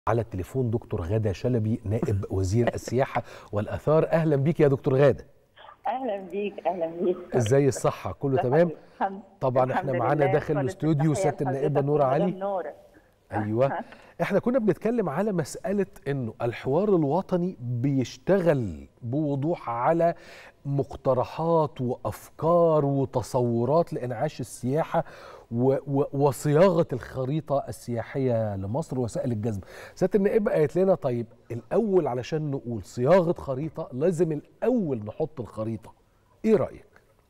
على التليفون دكتور غادة شلبي نائب وزير السياحة والآثار أهلا بيك يا دكتور غادة اهلا بيك اهلا بيك ازاي الصحة كله تمام الحمد طبعا احنا الحمد معانا لله. داخل كل الاستوديو التحية سيادة النائبة لحضرتك نورة ومدام علي نورة ايوه احنا كنا بنتكلم على مسألة انه الحوار الوطني بيشتغل بوضوح على مقترحات وافكار وتصورات لانعاش السياحة و و وصياغة الخريطة السياحية لمصر وسائل الجذب سيادة النائبة قالت لنا طيب الاول علشان نقول صياغة خريطة لازم الاول نحط الخريطة ايه رأيك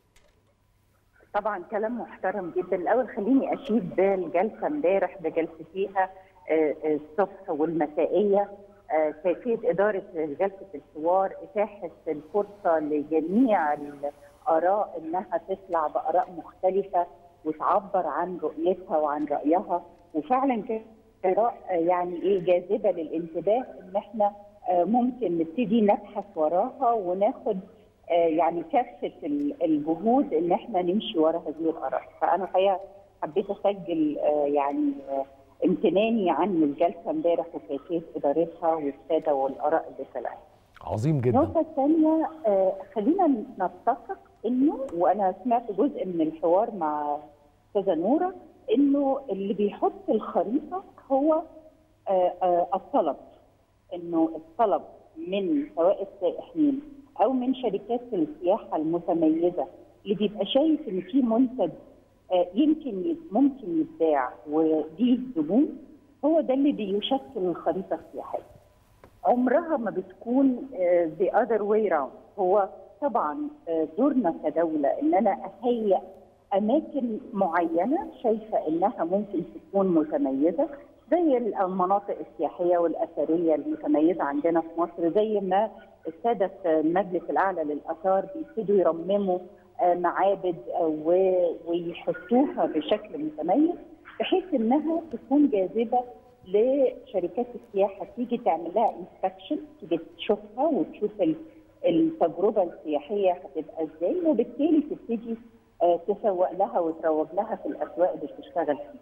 طبعا كلام محترم جدا الاول خليني اشيد بالجلسه امبارح بجلستيها آه، آه، الصبح والمسائيه آه، كيفيه اداره جلسه الحوار اتاحه الفرصه لجميع الاراء انها تطلع باراء مختلفه وتعبر عن رؤيتها وعن رايها وفعلا كانت اراء آه، يعني ايه جاذبه للانتباه ان احنا آه، ممكن نبتدي نبحث وراها وناخد آه، يعني كافه ال- الجهود ان احنا نمشي ورا هذه الاراء فانا الحقيقه حبيت اسجل آه، يعني آه، امتناني عن الجلسه امبارح وكيفيه ادارتها والساده والاراء اللي طلعت. عظيم جدا النقطة الثانية آه، خلينا نتفق انه وانا سمعت جزء من الحوار مع استاذة نورة انه اللي بيحط الخريطة هو آه، آه، الطلب انه الطلب من سواء السائحين او من شركات السياحة المتميزة اللي بيبقى شايف ان في منتج آه، يمكن ي- ممكن يتباع وليه زبون هو ده اللي بيشكل الخريطة السياحية. عمرها ما بتكون the other way round هو طبعا آه، دورنا كدولة ان انا اهيئ اماكن معينة شايفة انها ممكن تكون متميزة زي المناطق السياحية والاثرية المتميزة عندنا في مصر زي ما السادة المجلس الاعلى للاثار بيبتدوا يرمموا آه، معابد آه، و- ويحطوها بشكل متميز بحيث انها تكون جاذبه لشركات السياحه تيجي تعمل لها انسبكشن تيجي تشوفها وتشوف ال- التجربه السياحيه هتبقى ازاي وبالتالي تبتدي آه، تسوق لها وتروج لها في الاسواق اللي بتشتغل فيها.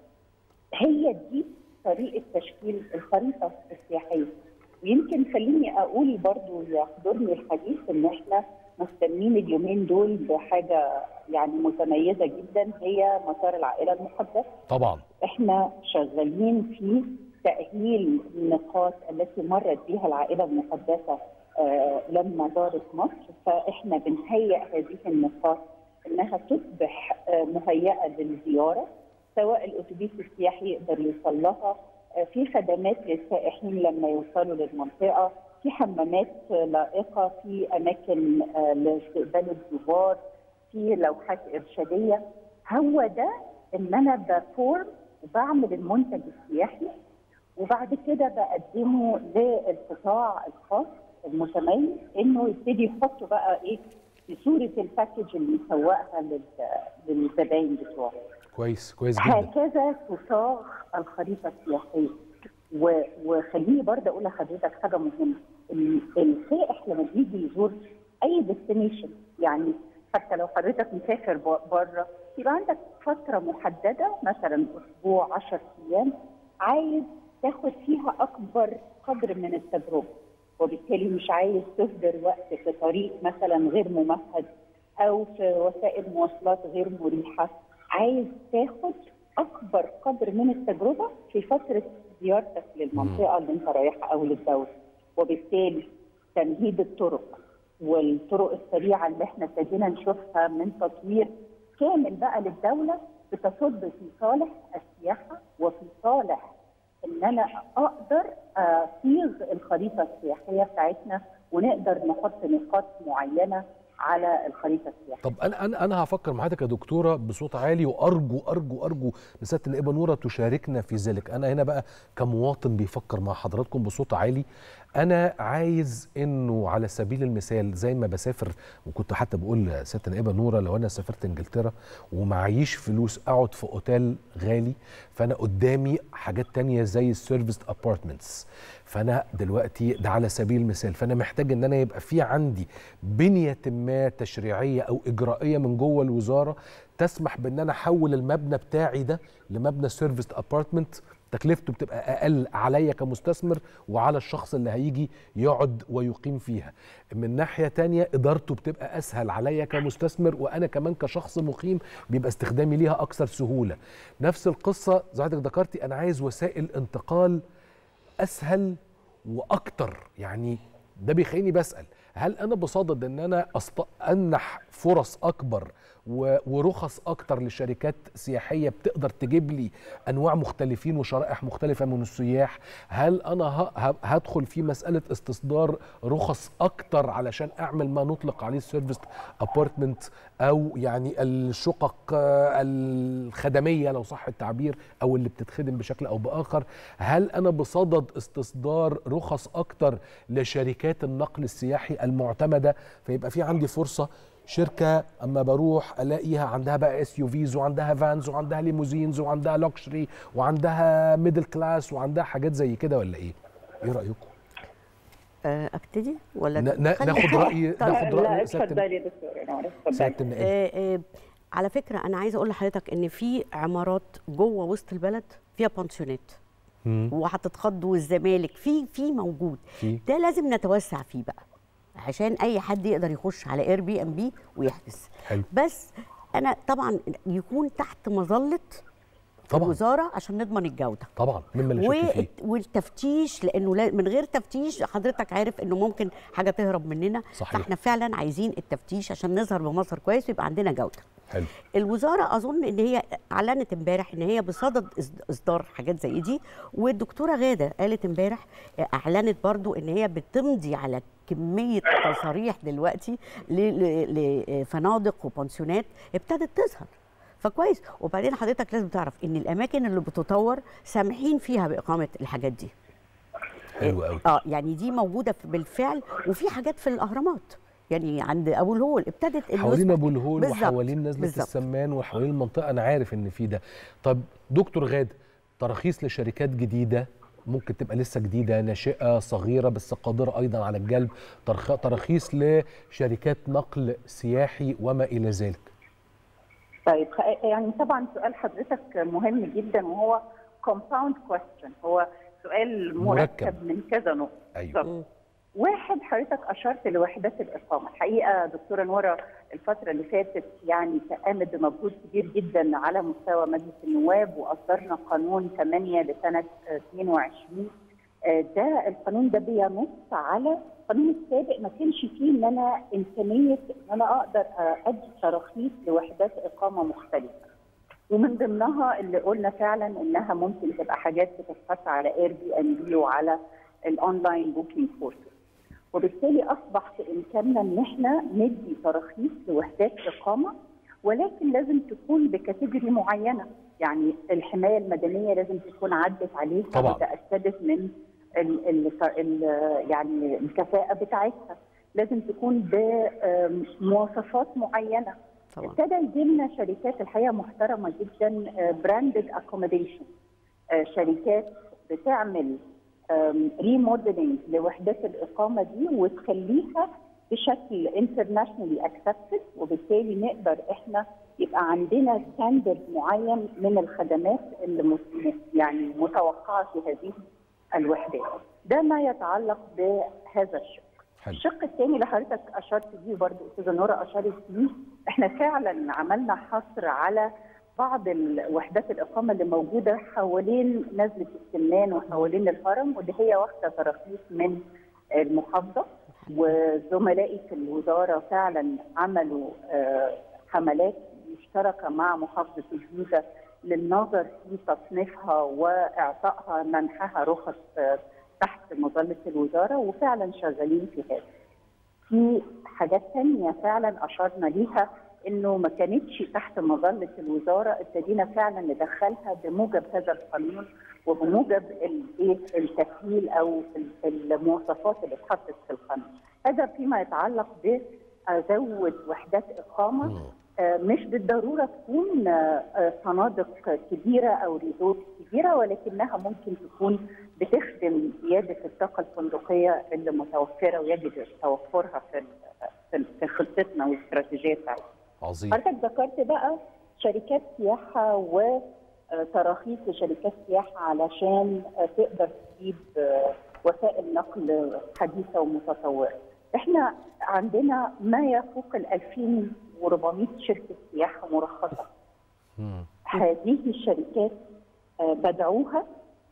هي دي طريقه تشكيل الخريطه السياحيه. ويمكن خليني اقول برضو يحضرني الحديث ان احنا مهتمين اليومين دول بحاجه يعني متميزه جدا هي مسار العائله المقدسه. طبعا احنا شغالين في تأهيل النقاط التي مرت بها العائلة المقدسة آه، لما زارت مصر فاحنا بنهيئ هذه النقاط انها تصبح آه، مهيئة للزيارة سواء الاتوبيس السياحي يقدر يوصل لها آه، في خدمات للسائحين لما يوصلوا للمنطقة في حمامات آه، لائقة في اماكن آه، لاستقبال الزوار في لوحات ارشاديه هو ده ان انا بفورم وبعمل المنتج السياحي وبعد كده بقدمه للقطاع الخاص المتميز انه يبتدي يحطه بقى ايه في صوره الباكج اللي يسوقها لل- للزباين بتوعه. كويس كويس جدا هكذا تصاغ الخريطه السياحيه و- وخليني برضه اقول لحضرتك حاجه مهمه ال- السائح لما بيجي يزور اي ديستنيشن يعني حتى لو حضرتك مسافر بره يبقى عندك فتره محدده مثلا اسبوع 10 ايام عايز تاخد فيها اكبر قدر من التجربه وبالتالي مش عايز تهدر وقت في طريق مثلا غير ممهد او في وسائل مواصلات غير مريحه عايز تاخد اكبر قدر من التجربه في فتره زيارتك للمنطقه اللي انت رايحها او للدوله وبالتالي تمهيد الطرق والطرق السريعه اللي احنا ابتدينا نشوفها من تطوير كامل بقى للدوله بتصب في صالح السياحه وفي صالح ان انا اقدر اصيغ الخريطه السياحيه بتاعتنا ونقدر نحط نقاط معينه على الخريطه السياحيه. طب انا انا انا هفكر مع حضرتك يا دكتوره بصوت عالي وارجو ارجو ارجو ان سياده النائبه نوره تشاركنا في ذلك انا هنا بقى كمواطن بيفكر مع حضراتكم بصوت عالي انا عايز انه على سبيل المثال زي ما بسافر وكنت حتى بقول لسياده النائبه نوره لو انا سافرت انجلترا ومعيش فلوس اقعد في اوتيل غالي فانا قدامي حاجات تانية زي السيرفيس ابارتمنتس فانا دلوقتي ده على سبيل المثال فانا محتاج ان انا يبقى في عندي بنيه ما تشريعيه او اجرائيه من جوه الوزاره تسمح بان انا احول المبنى بتاعي ده لمبنى سيرفيس ابارتمنت تكلفته بتبقى اقل عليا كمستثمر وعلى الشخص اللي هيجي يقعد ويقيم فيها من ناحيه تانية ادارته بتبقى اسهل عليا كمستثمر وانا كمان كشخص مقيم بيبقى استخدامي ليها اكثر سهوله نفس القصه زي حضرتك ذكرتي انا عايز وسائل انتقال اسهل واكتر يعني ده بيخليني بسال هل انا بصدد ان انا أسط... انح فرص اكبر و... ورخص اكتر لشركات سياحيه بتقدر تجيب لي انواع مختلفين وشرائح مختلفه من السياح هل انا ه... ه... هدخل في مساله استصدار رخص اكتر علشان اعمل ما نطلق عليه السيرفيس ابارتمنت او يعني الشقق الخدميه لو صح التعبير او اللي بتتخدم بشكل او باخر هل انا بصدد استصدار رخص اكتر لشركات النقل السياحي المعتمده فيبقى في عندي فرصه شركه اما بروح الاقيها عندها بقى اس يو فيز وعندها فانز وعندها ليموزينز وعندها لوكشري وعندها ميدل كلاس وعندها حاجات زي كده ولا ايه؟ ايه رايكم؟ ابتدي ولا ن- ن- ناخد راي ناخد لا راي سيادة اتفضلي يا دكتور نور اتفضلي سيادة النائب آه، آه، على فكره انا عايزه اقول لحضرتك ان في عمارات جوه وسط البلد فيها بانسيونات مم. وهتتخض والزمالك في في موجود في. ده لازم نتوسع فيه بقى عشان اي حد يقدر يخش على اير بي ام بي ويحجز حلو بس انا طبعا يكون تحت مظله طبعا الوزاره عشان نضمن الجوده طبعا مما لا شك فيه والت- والتفتيش لانه لا- من غير تفتيش حضرتك عارف انه ممكن حاجه تهرب مننا صحيح. فاحنا فعلا عايزين التفتيش عشان نظهر بمظهر كويس ويبقى عندنا جوده حلو الوزاره اظن ان هي اعلنت امبارح ان هي بصدد إصد- اصدار حاجات زي دي والدكتوره غاده قالت امبارح اعلنت برضو ان هي بتمضي على كميه تصاريح دلوقتي ل- ل- لفنادق وبنسيونات ابتدت تظهر فكويس وبعدين حضرتك لازم تعرف ان الاماكن اللي بتطور سامحين فيها باقامه الحاجات دي حلو قوي اه يعني دي موجوده في- بالفعل وفي حاجات في الاهرامات يعني عند ابو الهول ابتدت إنه حوالين يصبح- ابو الهول بالظبط، وحوالين نزله بالظبط. السمان وحوالين المنطقه انا عارف ان في ده طب دكتور غاد تراخيص لشركات جديده ممكن تبقى لسه جديده ناشئه صغيره بس قادره ايضا على الجلب ترخ- تراخيص لشركات نقل سياحي وما الى ذلك طيب خ- يعني طبعا سؤال حضرتك مهم جدا وهو compound question هو سؤال مركب. مركب من كذا نقطه ايوه بالظبط. واحد حضرتك اشرت لوحدات الاقامه، الحقيقه دكتوره نوره الفتره اللي فاتت يعني قامت بمجهود كبير جدا على مستوى مجلس النواب واصدرنا قانون 8 لسنه 22 آه، ده القانون ده بينص على القانون السابق ما كانش فيه ان انا امكانيه ان انا اقدر آه، ادي تراخيص لوحدات اقامه مختلفه. ومن ضمنها اللي قلنا فعلا انها ممكن تبقى حاجات بتتحط على اير بي ان بي وعلى الاونلاين بوكينج بورتال. وبالتالي اصبح في امكاننا ان احنا ندي تراخيص لوحدات اقامه ولكن لازم تكون بكاتيجوري معينه يعني الحمايه المدنيه لازم تكون عدت عليها طبعاً. وتاكدت من ال ال ال يعني الكفاءه بتاعتها لازم تكون بمواصفات معينه طبعا ابتدى يجي لنا شركات الحقيقه محترمه جدا براندد اكوموديشن شركات بتعمل ريموديلنج لوحدات الاقامه دي وتخليها بشكل انترناشونالي اكسبتد وبالتالي نقدر احنا يبقى عندنا ستاندرد معين من الخدمات اللي مت- يعني متوقعه في هذه الوحدات ده ما يتعلق بهذا الشق حلو الشق الثاني اللي حضرتك اشرت ليه برضه استاذه نوره اشارت ليه احنا فعلا عملنا حصر على بعض الوحدات الاقامه اللي موجوده حوالين نزله السمان وحوالين الهرم واللي هي واخده تراخيص من المحافظه وزملائي في الوزاره فعلا عملوا آه، حملات مشتركه مع محافظه الجيزه للنظر في تصنيفها واعطائها منحها رخص آه، تحت مظله الوزاره وفعلا شغالين في هذا. في حاجات تانية فعلا اشرنا ليها انه ما كانتش تحت مظله الوزاره ابتدينا فعلا ندخلها بموجب هذا القانون وبموجب الايه التسهيل او ال- المواصفات اللي اتحطت في القانون. هذا فيما يتعلق بازود وحدات اقامه مم. آه، مش بالضروره تكون آه، آه، فنادق كبيره او ريزورت كبيره ولكنها ممكن تكون بتخدم زياده الطاقه الفندقيه اللي متوفره ويجب توفرها في في- في خطتنا والاستراتيجيه بتاعتنا. عظيم حضرتك ذكرت بقى شركات سياحه و آه، تراخيص لشركات سياحه علشان آه، تقدر تجيب آه، وسائل نقل حديثه ومتطوره. احنا عندنا ما يفوق ال 2400 شركه سياحه مرخصه. مم. هذه الشركات آه، بدعوها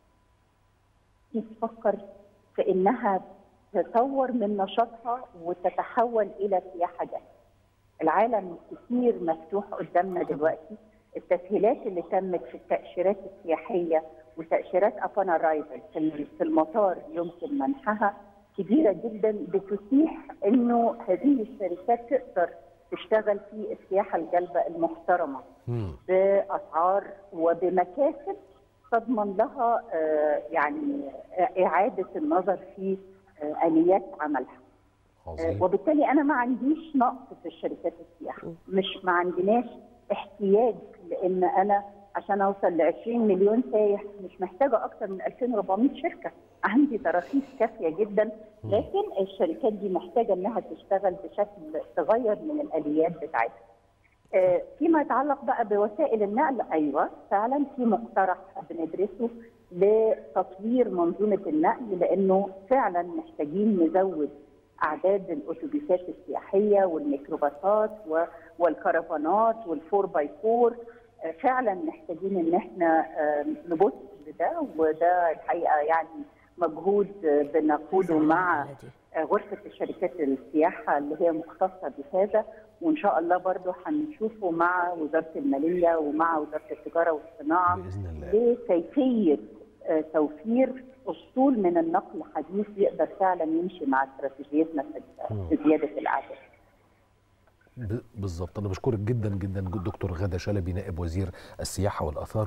تفكر في انها تطور من نشاطها وتتحول الى سياحه جاهزه. العالم كتير مفتوح قدامنا دلوقتي التسهيلات اللي تمت في التاشيرات السياحيه وتاشيرات ابان ارايفل في المطار يمكن منحها كبيره جدا بتتيح انه هذه الشركات تقدر تشتغل في السياحه الجلبه المحترمه مم. باسعار وبمكاسب تضمن لها آه، يعني آه، اعاده النظر في آه، اليات عملها آه، عظيم وبالتالي انا ما عنديش نقص في الشركات السياحه مش ما عندناش احتياج لان انا عشان اوصل ل 20 مليون سايح مش محتاجه اكتر من 2400 شركه عندي تراخيص كافيه جدا لكن الشركات دي محتاجه انها تشتغل بشكل تغير من الاليات بتاعتها آه، فيما يتعلق بقى بوسائل النقل ايوه فعلا في مقترح بندرسه لتطوير منظومه النقل لانه فعلا محتاجين نزود اعداد الاتوبيسات السياحيه والميكروباصات و- والكرفانات والفور باي فور آه، فعلا محتاجين ان احنا آه، نبص لده وده الحقيقه يعني مجهود آه، بنقوده مع آه، غرفه الشركات السياحه اللي هي مختصه بهذا وان شاء الله برضو هنشوفه مع وزاره الماليه ومع وزاره التجاره والصناعه باذن الله لكيفيه آه، توفير اسطول من النقل الحديث يقدر فعلا يمشي مع استراتيجيتنا في- مم. في زياده الاعداد. ب- بالظبط انا بشكرك جدا جدا دكتور غاده شلبي نائب وزير السياحه والاثار